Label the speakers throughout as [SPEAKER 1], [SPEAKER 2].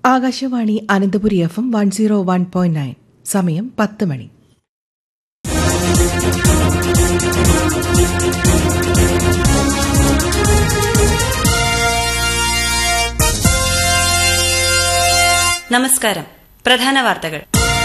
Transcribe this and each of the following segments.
[SPEAKER 1] Akashvani Ananthapuri F M one zero one point nine സമയം പത്ത് മണി
[SPEAKER 2] നമസ്കാരം പ്രധാന വാർത്തകൾ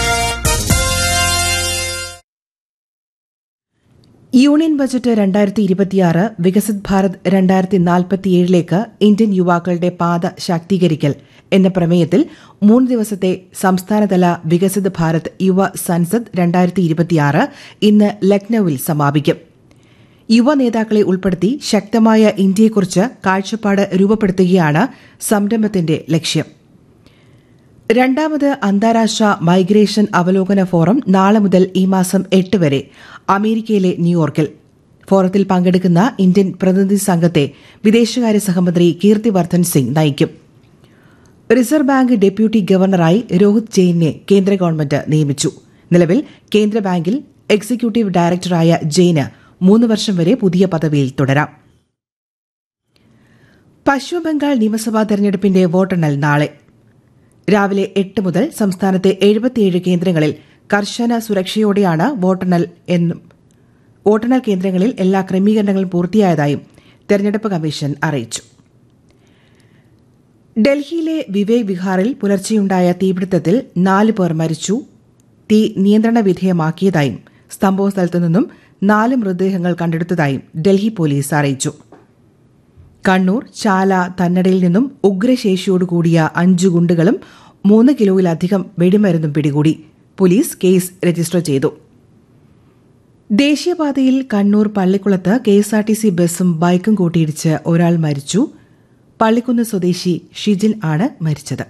[SPEAKER 1] യൂണിയൻ ബജറ്റ് രണ്ടായിരത്തി ഇരുപത്തിയാറ് വികസിത് ഭാരത് രണ്ടായിരത്തി നാൽപ്പത്തിയേഴിലേക്ക് ഇന്ത്യൻ യുവാക്കളുടെ പാത ശാക്തീകരിക്കൽ എന്ന പ്രമേയത്തിൽ മൂന്ന് ദിവസത്തെ സംസ്ഥാനതല വികസിത് ഭാരത് യുവ സൻസദ് രണ്ടായിരത്തി ഇരുപത്തിയാറ് ഇന്ന് ലക്നൌവിൽ സമാപിക്കും യുവ നേതാക്കളെ ഉൾപ്പെടുത്തി ശക്തമായ ഇന്ത്യയെക്കുറിച്ച് കാഴ്ചപ്പാട് രൂപപ്പെടുത്തുകയാണ് സംരംഭത്തിന്റെ ലക്ഷ്യം രണ്ടാമത് അന്താരാഷ്ട്ര മൈഗ്രേഷൻ അവലോകന ഫോറം നാളെ മുതൽ ഈ മാസം എട്ട് വരെ അമേരിക്കയിലെ ന്യൂയോർക്കിൽ ഫോറത്തിൽ പങ്കെടുക്കുന്ന ഇന്ത്യൻ പ്രതിനിധി സംഘത്തെ വിദേശകാര്യ സഹമന്ത്രി കീർത്തിവർദ്ധൻ സിംഗ് നയിക്കും റിസർവ് ബാങ്ക് ഡെപ്യൂട്ടി ഗവർണറായി രോഹിത് ജെയിനെ കേന്ദ്ര ഗവൺമെന്റ് നിയമിച്ചു നിലവിൽ കേന്ദ്ര ബാങ്കിൽ എക്സിക്യൂട്ടീവ് ഡയറക്ടറായ ജെയിന് മൂന്ന് വർഷം വരെ പുതിയ പദവിയിൽ തുടരാം പശ്ചിമബംഗാൾ നിയമസഭാ തെരഞ്ഞെടുപ്പിന്റെ വോട്ടെണ്ണൽ നാളെ രാവിലെ എട്ട് മുതൽ സംസ്ഥാനത്തെ എഴുപത്തിയേഴ് കേന്ദ്രങ്ങളിൽ കർശന സുരക്ഷയോടെയാണ് വോട്ടെണ്ണൽ എന്നും വോട്ടെണ്ണൽ കേന്ദ്രങ്ങളിൽ എല്ലാ ക്രമീകരണങ്ങളും പൂർത്തിയായതായും തെരഞ്ഞെടുപ്പ് കമ്മീഷൻ അറിയിച്ചു ഡൽഹിയിലെ വിവേക് വിഹാറിൽ പുലർച്ചെയുണ്ടായ തീപിടുത്തത്തിൽ നാല് പേർ മരിച്ചു തീ നിയന്ത്രണ വിധേയമാക്കിയതായും സംഭവസ്ഥലത്തു നിന്നും നാല് മൃതദേഹങ്ങൾ കണ്ടെടുത്തതായും ഡൽഹി പോലീസ് അറിയിച്ചു കണ്ണൂർ ചാല തന്നടയിൽ നിന്നും ഉഗ്രശേഷിയോടുകൂടിയ അഞ്ചു ഗുണ്ടുകളും മൂന്ന് കിലോയിലധികം വെടിമരുന്നും പിടികൂടി പോലീസ് കേസ് രജിസ്റ്റർ ചെയ്തു ദേശീയപാതയിൽ കണ്ണൂർ പള്ളിക്കുളത്ത് കെഎസ്ആർടിസി ബസും ബൈക്കും കൂട്ടിയിടിച്ച് ഒരാൾ മരിച്ചു പള്ളിക്കുന്ന് സ്വദേശി ഷിജിൻ ആണ് മരിച്ചത്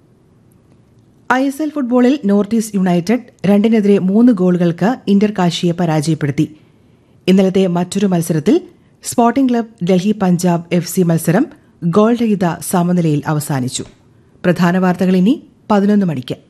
[SPEAKER 1] ഐ എസ് എൽ ഫുട്ബോളിൽ നോർത്ത് ഈസ്റ്റ് യുണൈറ്റഡ് രണ്ടിനെതിരെ മൂന്ന് ഗോളുകൾക്ക് ഇന്റർ കാശിയെ പരാജയപ്പെടുത്തി ഇന്നലത്തെ മറ്റൊരു മത്സരത്തിൽ sporting club Delhi Punjab F C മത്സരം ഗോൾ രഹിത സമനിലയിൽ അവസാനിച്ചു പ്രധാന വാർത്തകൾ ഇനി പതിനൊന്ന് മണിക്ക്